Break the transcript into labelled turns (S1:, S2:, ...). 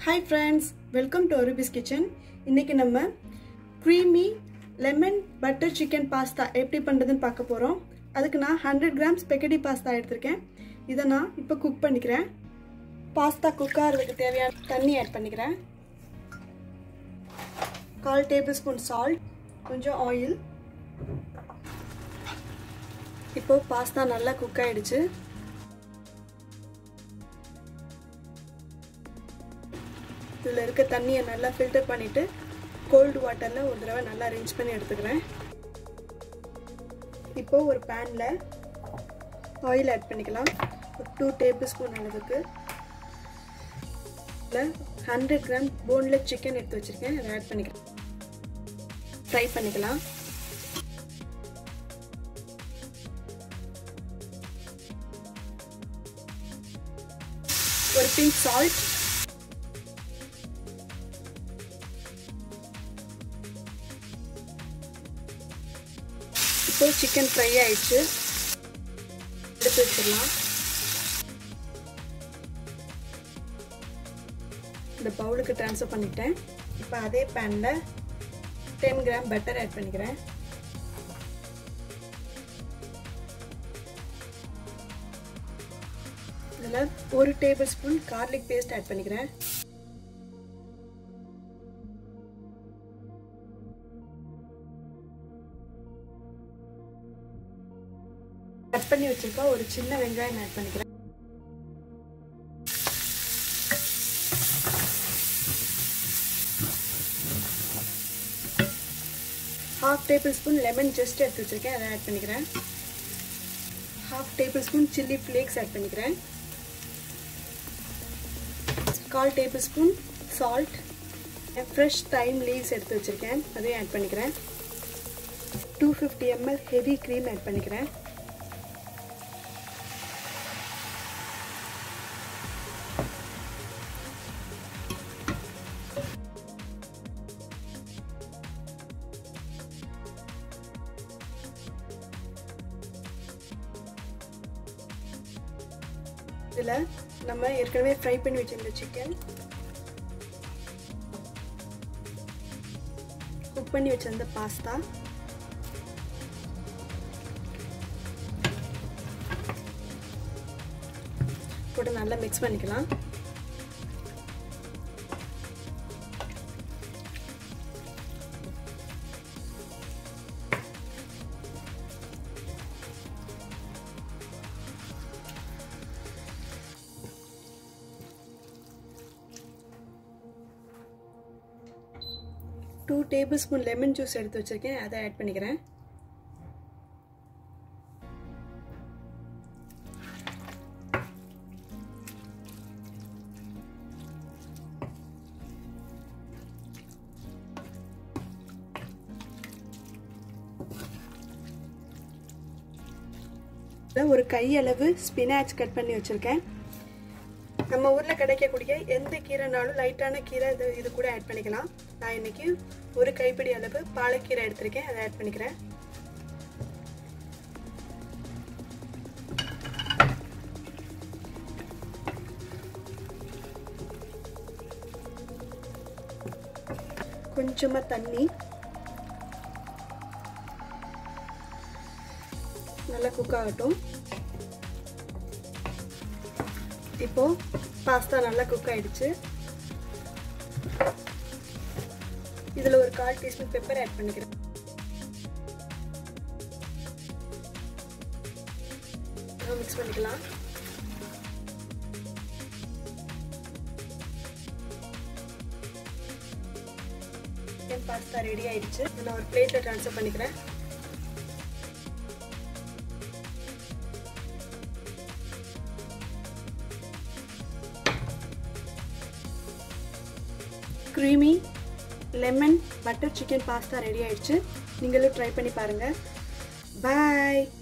S1: hi friends welcome to ஒருபிஸ் kitchen இன்னைக்கு நம்ம creamy lemon butter chicken pasta எப்படி பண்ணுறதுன்னு பார்க்க போகிறோம் அதுக்கு நான் ஹண்ட்ரட் கிராம்ஸ் ஸ்பெகடி பாஸ்தா எடுத்திருக்கேன் இதை நான் இப்போ குக் பண்ணிக்கிறேன் பாஸ்தா குக் ஆகிறதுக்கு தேவையான தண்ணி ஆட் பண்ணிக்கிறேன் கால் டேபிள் ஸ்பூன் சால்ட் கொஞ்சம் ஆயில் இப்போ பாஸ்தா நல்லா குக் ஆயிடுச்சு இதில் இருக்க தண்ணியை நல்லா ஃபில்டர் பண்ணிவிட்டு கோல்டு வாட்டரில் ஒரு தடவை நல்லா ரிஞ்ச் பண்ணி எடுத்துக்கிறேன் இப்போது ஒரு பேனில் ஆயில் ஆட் பண்ணிக்கலாம் ஒரு டூ டேபிள் ஸ்பூன் அளவுக்கு இதில் ஹண்ட்ரட் கிராம் போன்லெஸ் சிக்கன் எடுத்து வச்சுருக்கேன் அதை ஆட் பண்ணிக்கலாம் ஃப்ரை பண்ணிக்கலாம் ஒரு பிங்க் சால்ட் இப்போ சிக்கன் ஃப்ரை ஆயிடுச்சு எடுத்து வச்சிடலாம் இந்த பவுலுக்கு ட்ரான்ஸ்ஃபர் பண்ணிட்டேன் இப்போ அதே பேனில் டென் கிராம் பட்டர் ஆட் பண்ணிக்கிறேன் இதில் ஒரு tablespoon garlic paste add பண்ணிக்கிறேன் கட் பண்ணி வச்சிருக்க ஒரு சின்ன வெங்காயம் ஆட் பண்ணிக்கிறேன் half tablespoon lemon just எடுத்து வச்சிருக்கேன் அதை ஆட் பண்ணிக்கிறேன் half tablespoon chilli flakes add பண்ணிக்கிறேன் கால் tablespoon salt fresh thyme leaves எடுத்து வச்சுருக்கேன் அதையும் ஆட் பண்ணிக்கிறேன் two fifty ML heavy cream add பண்ணிக்கிறேன் இதில் நம்ம ஏற்கனவே ஃப்ரை பண்ணி வச்சிருந்த சிக்கன் குக் பண்ணி வச்சிருந்த பாஸ்தா போட்டு நல்லா மிக்ஸ் பண்ணிக்கலாம் two tablespoon lemon juice எடுத்து வச்சுருக்கேன் அதை ஆட் பண்ணிக்கிறேன் ஒரு கையளவு ஸ்பினாச் கட் பண்ணி வச்சுருக்கேன் நம்ம ஊரில் கிடைக்கக்கூடிய எந்த கீரைனாலும் லைட்டான கீரை இது இது கூட ஆட் பண்ணிக்கலாம் நான் இன்னைக்கு ஒரு கைப்பிடி அளவு பாலக்கீரை எடுத்திருக்கேன் அதை ஆட் பண்ணிக்கிறேன் கொஞ்சமாக தண்ணி நல்லா குக் ஆகட்டும் இப்போ பாஸ்தா நல்லா குக் ஆயிடுச்சு இதுல ஒரு கால் டீஸ்பூன் பெப்பர் ஆட் பண்ணிக்கிறேன் மிக்ஸ் பண்ணிக்கலாம் பாஸ்தா ரெடி ஆயிடுச்சு நான் ஒரு பிளேட்ல ட்ரான்ஸ்ஃபர் பண்ணிக்கிறேன் creamy lemon butter chicken pasta ready ஆயிடுச்சு நீங்களும் ட்ரை பண்ணி பாருங்கள் பாய்